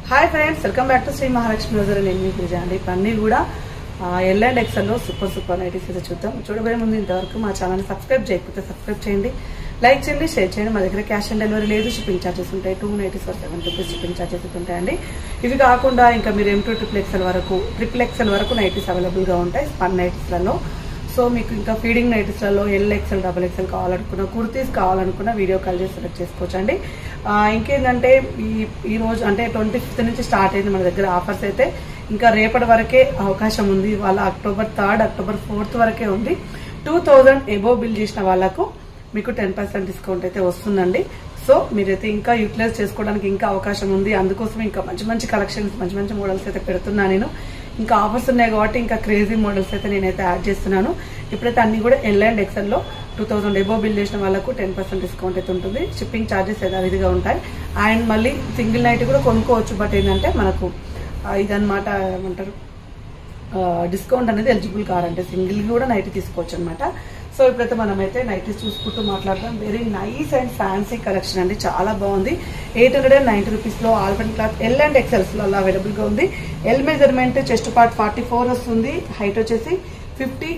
hi friends welcome back to Shri Mahalakshmi రోజు నేను మీ పూజ అండి ఇప్పుడు అన్నీ కూడా ఎల్ అండ్ ఎక్సెల్లో సూపర్ సూపర్ నైటీస్ అయితే చూద్దాం చూడబోయే ముందు ఇంతవరకు మా ఛానల్ సబ్స్క్రైబ్ చేయకపోతే సబ్స్క్రైబ్ చేయండి లైక్ చేయండి షేర్ చేయండి మా దగ్గర క్యాష్ ఆన్ డెలివరీ లేదు షిప్పింగ్ ఛార్జెస్ ఉంటాయి two nineties for seven rupees shipping charges ఉంటాయండి ఇవి కాకుండా ఇంకా మీరు ఎం టూ ట్రిపుల్ ఎక్సెల్ వరకు ట్రిపుల్ ఎక్సెల్ వరకు నైటీస్ అవైలబుల్గా ఉంటాయి స్పన్ నైటీస్లలో సో మీకు ఇంకా ఫీడింగ్ నైటీస్లలో ఎల్ ఎక్సెల్ డబుల్ ఎక్సెల్ కావాలనుకున్న కుర్తీస్ కావాలనుకున్న వీడియో కాల్ చేసి సెలెక్ట్ చేసుకోవచ్చు అండి ఆ, ఇంకేంటంటే ఈ ఈ రోజు అంటే ట్వంటీ ఫిఫ్త్ నుంచి స్టార్ట్ అయింది మన దగ్గర ఆఫర్స్ అయితే ఇంకా రేపటి వరకే అవకాశం ఉంది వాళ్ళ అక్టోబర్ థర్డ్ అక్టోబర్ ఫోర్త్ వరకే ఉంది టూ థౌజండ్ ఎబో బిల్ చేసిన వాళ్ళకు మీకు టెన్ పర్సెంట్ డిస్కౌంట్ అయితే వస్తుందండి సో మీరైతే ఇంకా యూటిలైజ్ చేసుకోవడానికి ఇంకా అవకాశం ఉంది అందుకోసం ఇంకా మంచి మంచి కలెక్షన్స్ మంచి మంచి మోడల్స్ అయితే పెడుతున్నా నేను ఇంకా ఆఫర్స్ ఉన్నాయి కాబట్టి ఇంకా క్రేజీ మోడల్స్ అయితే నేనైతే యాడ్ చేస్తున్నాను ఇప్పుడైతే అన్ని కూడా ఎల్ అండ్ ఎక్సెల్లో టూ థౌసండ్ ఎబో బిల్ చేసిన వాళ్ళకు టెన్ పర్సెంట్ డిస్కౌంట్ అయితే ఉంటుంది షిప్పింగ్ ఛార్జెస్ యథావిధిగా ఉంటాయి అండ్ మళ్ళీ సింగిల్ నైట్ కూడా కొనుక్కోవచ్చు బట్ ఏంటంటే మనకు ఆ, ఇదన్నమాట ఏమంటారు డిస్కౌంట్ అనేది ఎలిజిబుల్ కారంటే సింగిల్ కూడా నైట్ తీసుకోవచ్చు అనమాట సో ఇప్పుడైతే మనమైతే నైటీస్ చూసుకుంటూ మాట్లాడదాం very nice and fancy collection అండి చాలా బాగుంది ఎయిట్ హండ్రెడ్ అండ్ నైన్టీ రూపీస్లో ఆల్బన్ క్లాత్ ఎల్ అండ్ ఎక్సెల్స్లో అలా అవైలబుల్గా ఉంది L measurement chest part forty four వస్తుంది హైట్ వచ్చేసి ఫిఫ్టీ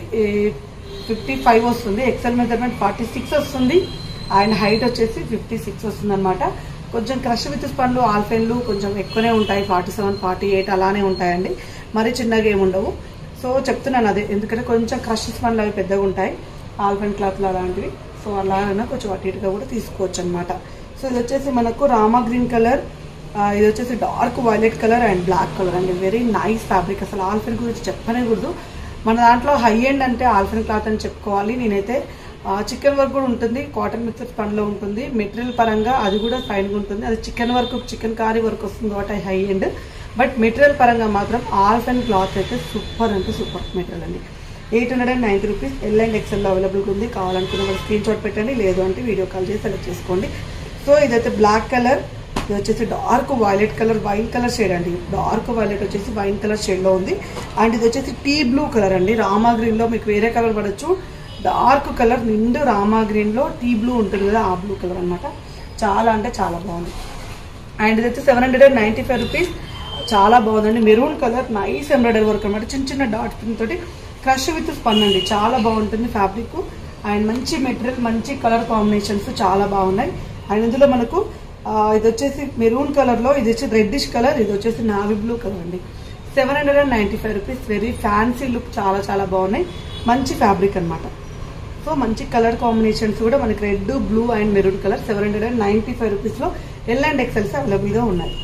ఫిఫ్టీ ఫైవ్ వస్తుంది ఎక్సెల్ మెజర్మెంట్ ఫార్టీ సిక్స్ వస్తుంది అండ్ హైట్ వచ్చేసి ఫిఫ్టీ సిక్స్ వస్తుంది అనమాట కొంచెం క్రష్ విత్ స్పన్లు ఆల్ఫెన్లు కొంచెం ఎక్కువనే ఉంటాయి ఫార్టీ సెవెన్ ఫార్టీ ఎయిట్ అలానే ఉంటాయండి మరీ చిన్నగా ఏమి ఉండవు సో చెప్తున్నాను అదే ఎందుకంటే కొంచెం క్రష్ స్పన్లు అవి పెద్దగా ఉంటాయి ఆల్ఫెన్ క్లాత్లు అలాంటివి సో అలాగైనా కొంచెం అటు ఇటుగా కూడా తీసుకోవచ్చు అనమాట సో ఇది వచ్చేసి మనకు రామా గ్రీన్ కలర్ ఇది వచ్చేసి dark violet colour and black colour అండి వెరీ నైస్ ఫ్యాబ్రిక్ అసలు ఆల్ఫెన్ గురించి చెప్పనే కూడదు మన దాంట్లో హై ఎండ్ అంటే ఆల్ఫెన్ క్లాత్ అని చెప్పుకోవాలి నేనైతే చికెన్ వర్క్ కూడా ఉంటుంది కాటన్ మిక్సర్ పనిలో ఉంటుంది మెటీరియల్ పరంగా అది కూడా ఫైన్గా ఉంటుంది అది chikan work chikankari work వస్తుంది కాబట్టి హై ఎండ్ బట్ మెటీరియల్ పరంగా మాత్రం ఆల్ఫెన్ క్లాత్ అయితే సూపర్ అంటే సూపర్ మెటీరియల్ అండి eight hundred and ninety rupees L and ఎక్సెల్లో అవైలబుల్గా ఉంది కావాలనుకున్న వాళ్ళు స్క్రీన్ షాట్ పెట్టండి లేదు అంటే వీడియో కాల్ చేసి సెలెక్ట్ చేసుకోండి సో ఇదైతే బ్లాక్ కలర్ ఇది వచ్చేసి dark violet colour wine colour shade అండి డార్క్ వైలెట్ వచ్చేసి వైన్ కలర్ షేడ్లో ఉంది అండ్ ఇది వచ్చేసి టీ బ్లూ కలర్ అండి రామా గ్రీన్లో మీకు వేరే కలర్ పడచ్చు డార్క్ కలర్ నిండు రామా గ్రీన్లో టీ బ్లూ ఉంటుంది కదా ఆ బ్లూ కలర్ అనమాట చాలా అంటే చాలా బాగుంది అండ్ ఇది వచ్చి seven hundred and ninety five rupees చాలా బాగుందండి maroon colour nice embroidery work అనమాట చిన్న చిన్న డాట్స్ తోటి క్రష్ విత్ స్పన్ అండి చాలా బాగుంటుంది ఫ్యాబ్రిక్ అండ్ మంచి మెటీరియల్ మంచి కలర్ కాంబినేషన్స్ చాలా బాగున్నాయి అండ్ ఇందులో మనకు ఆ, ఇది వచ్చేసి మెరూన్ కలర్లో ఇది వచ్చి రెడ్డిష్ కలర్ ఇది వచ్చేసి నావీ బ్లూ కలర్ అండి seven hundred and ninety five rupees very fancy look చాలా చాలా బాగున్నాయి మంచి ఫ్యాబ్రిక్ అనమాట సో మంచి కలర్ కాంబినేషన్స్ కూడా మనకి red blue and maroon colour seven hundred and ninety five రూపీస్లో ఎల్ అండ్ ఎక్సెల్స్ అవైలబుల్గా ఉన్నాయి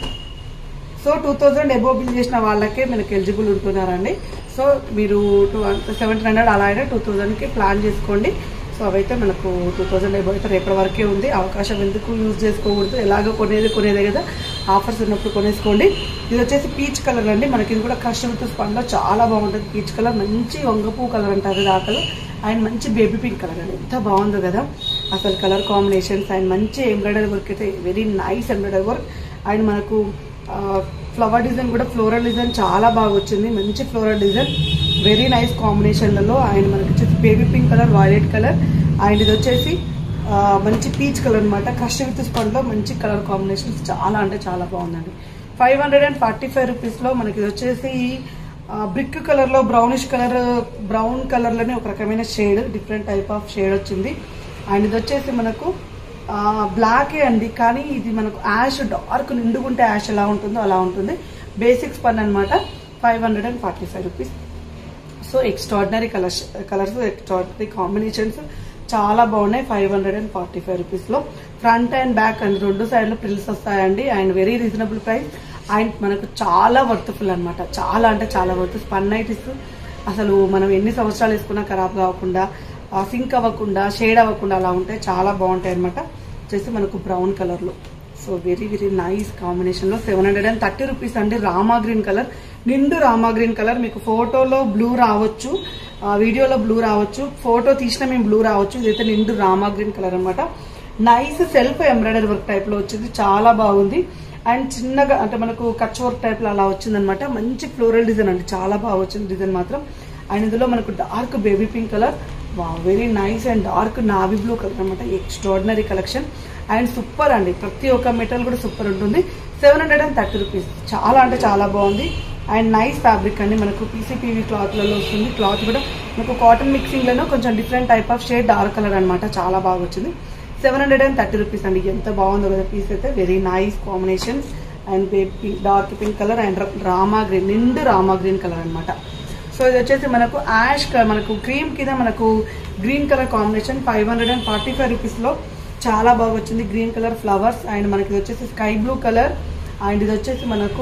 so two thousand above bill చేసిన వాళ్ళకే మనకి ఎలిజిబుల్ ఉంటున్నారండి సో మీరు టూ సెవెంటీన్ హండ్రెడ్ అలా అయినా టూ థౌజండ్కి ప్లాన్ చేసుకోండి సో అవైతే మనకు టూ థౌజండ్ ఎబో అయితే రేపటి వరకే ఉంది అవకాశం ఎందుకు యూజ్ చేసుకోకూడదు ఎలాగో కొనేది కొనేదే కదా ఆఫర్స్ ఉన్నప్పుడు కొనేసుకోండి ఇది వచ్చేసి పీచ్ కలర్ అండి మనకి ఇది కూడా కస్టమర్తో స్పండ్లో చాలా బాగుంటుంది పీచ్ కలర్ మంచి వంగపూ కలర్ అంటారు ఇది ఆ కలర్ అండ్ మంచి బేబీ పింక్ కలర్ అండి ఎంత బాగుందో కదా అసలు కలర్ కాంబినేషన్స్ అండ్ మంచి ఎంబ్రాయిడరీ వర్క్ అయితే very nice embroidery work and మనకు ఫ్లవర్ డిజైన్ కూడా ఫ్లోరల్ డిజైన్ చాలా బాగా వచ్చింది మంచి ఫ్లోరల్ డిజైన్ వెరీ నైస్ కాంబినేషన్లలో అండ్ మనకి వచ్చేసి baby pink colour violet colour and ఇది వచ్చేసి ఆ, మంచి పీచ్ కలర్ అనమాట క్రష్ విత్ స్పండ్లో మంచి కలర్ కాంబినేషన్స్ చాలా అంటే చాలా బాగుందండి five hundred and forty five రూపీస్లో మనకి ఇది వచ్చేసి బ్రిక్ కలర్లో బ్రౌనిష్ కలర్ బ్రౌన్ కలర్లోనే ఒక రకమైన shade different type of shade వచ్చింది అండ్ ఇది వచ్చేసి మనకు బ్లాకే అండి కానీ ఇది మనకు యాష్ డార్క్ నిండుకుంటే యాష్ ఎలా ఉంటుందో అలా ఉంటుంది బేసిక్స్ పన్ అనమాట five hundred and forty five rupees so extraordinary colours colours extraordinary combinations చాలా బాగున్నాయి five hundred and forty five రూపీస్లో ఫ్రంట్ అండ్ బ్యాక్ అండ్ రెండు సైడ్లో ప్రిల్స్ వస్తాయండి and very reasonable price and మనకు చాలా వర్త్ఫుల్ అనమాట చాలా అంటే చాలా వర్త్ స్పన్ నైటీస్ అసలు మనం ఎన్ని సంవత్సరాలు వేసుకున్నా ఖరాబ్ కాకుండా సింక్ అవ్వకుండా షేడ్ అవ్వకుండా అలా ఉంటాయి చాలా బాగుంటాయి అనమాట వచ్చేసి మనకు బ్రౌన్ కలర్లో సో వెరీ వెరీ నైస్ కాంబినేషన్లో seven hundred and thirty rupees అండి రామా గ్రీన్ కలర్ నిండు రామా గ్రీన్ కలర్ మీకు ఫోటోలో బ్లూ రావచ్చు ఆ, వీడియోలో బ్లూ రావచ్చు ఫోటో తీసిన మేము బ్లూ రావచ్చు ఇదైతే నిండు రామా గ్రీన్ కలర్ అనమాట నైస్ సెల్ఫ్ ఎంబ్రాయిడరీ వర్క్ టైప్లో వచ్చింది చాలా బాగుంది అండ్ చిన్నగా అంటే మనకు కచ్ వర్క్ టైప్లో అలా వచ్చిందనమాట మంచి ఫ్లోరల్ డిజైన్ అండి చాలా బాగా వచ్చింది డిజైన్ మాత్రం అండ్ ఇందులో మనకు డార్క్ బేబీ పింక్ కలర్ వా very nice and dark navy blue colour అనమాట ఎక్స్ట్రాడినరీ కలెక్షన్ అండ్ సూపర్ అండి ప్రతి ఒక్క మెటల్ కూడా సూపర్ ఉంటుంది seven hundred and thirty rupees చాలా అంటే చాలా బాగుంది అండ్ నైస్ ఫ్యాబ్రిక్ అండి మనకు పీసీపీవీ క్లాత్లలో వస్తుంది క్లాత్ కూడా మనకు కాటన్ మిక్సింగ్లోనూ కొంచెం different type of shade dark colour అనమాట చాలా బాగా వచ్చింది seven hundred and thirty rupees అండి ఎంత బాగుందో కదా పీస్ అయితే very nice combination and dark pink colour and Rama green నిండు రామా గ్రీన్ కలర్ అనమాట సో ఇది వచ్చేసి మనకు యాష్ కలర్ మనకు క్రీమ్ కింద మనకు green colour combination five hundred and forty five రూపీస్లో చాలా బాగా వచ్చింది గ్రీన్ కలర్ ఫ్లవర్స్ అండ్ మనకి ఇది వచ్చేసి స్కై బ్లూ కలర్ అండ్ ఇది వచ్చేసి మనకు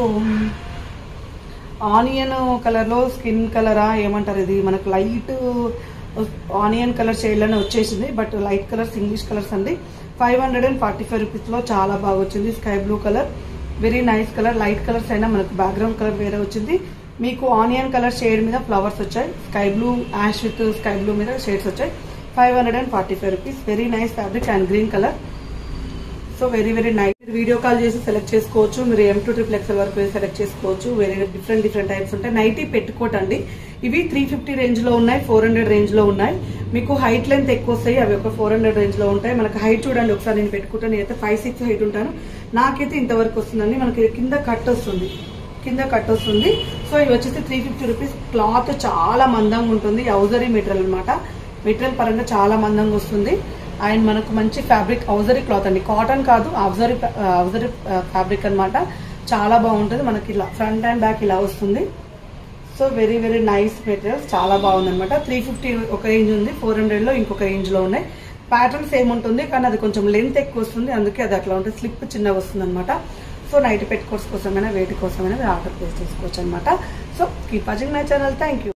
ఆనియన్ కలర్లో స్కిన్ కలరా ఏమంటారు ఇది మనకు లైట్ ఆనియన్ కలర్ షేడ్లోనే వచ్చేసింది but light colours English colours అండి five hundred and forty five రూపీస్లో చాలా బాగా వచ్చింది sky blue colour very nice colour light colours అయినా మనకు బ్యాక్గ్రౌండ్ కలర్ వేరే వచ్చింది మీకు ఆనియన్ కలర్ షేడ్ మీద ఫ్లవర్స్ వచ్చాయి sky blue ash with sky blue మీద షేడ్స్ వచ్చాయి five hundred and forty five rupees very nice fabric and green colour so very very nice video call చేసి select చేసుకోవచ్చు మీరు ఎం టూ ట్రిపుల్ ఎక్స్ఎల్ వరకు select చేసుకోవచ్చు very different different types ఉంటాయి nighty పెట్టుకోటండి ఇవి త్రీ ఫిఫ్టీ రేంజ్ లో ఉన్నాయి ఫోర్ హండ్రెడ్ రేంజ్ లో ఉన్నాయి మీకు హైట్ లెంత్ ఎక్కువ వస్తాయి అవి ఒక ఫోర్ హండ్రెడ్ రేంజ్ లో ఉంటాయి మనకు హైట్ చూడండి ఒకసారి నేను పెట్టుకుంటాను నేనైతే ఫైవ్ సిక్స్ హైట్ ఉంటాను నాకైతే ఇంతవరకు వస్తుందండి మనకి కింద కట్ వస్తుంది కింద కట్ వస్తుంది సో ఇవి వచ్చేసి త్రీ ఫిఫ్టీ రూపీస్ క్లాత్ చాలా మందంగా ఉంటుంది ఔజరీ మెటీరియల్ అనమాట మెటీరియల్ పరంగా చాలా మందంగా వస్తుంది అండ్ మనకు మంచి ఫ్యాబ్రిక్ ఔజరీ క్లాత్ అండి కాటన్ కాదు ఔజరీ ఔజరీ ఫ్యాబ్రిక్ అన్నమాట చాలా బాగుంటుంది మనకి ఇలా ఫ్రంట్ అండ్ బ్యాక్ ఇలా వస్తుంది so very very nice materials చాలా బాగుంది అనమాట త్రీ ఫిఫ్టీ ఒక రేంజ్ ఉంది ఫోర్ హండ్రెడ్లో ఇంకొక రేంజ్లో ఉన్నాయి ప్యాటర్న్ సేమ్ ఉంటుంది కానీ అది కొంచెం లెంత్ ఎక్కువ వస్తుంది అందుకే అది అట్లా ఉంటుంది స్లిప్ చిన్నగా వస్తుంది అనమాట సో నైట్ పెట్టుకోర్స్ కోసమైనా వేటి కోసమైనా మీరు ఆర్డర్ ప్లేస్ చేసుకోవచ్చు అనమాట so keep watching my channel thank you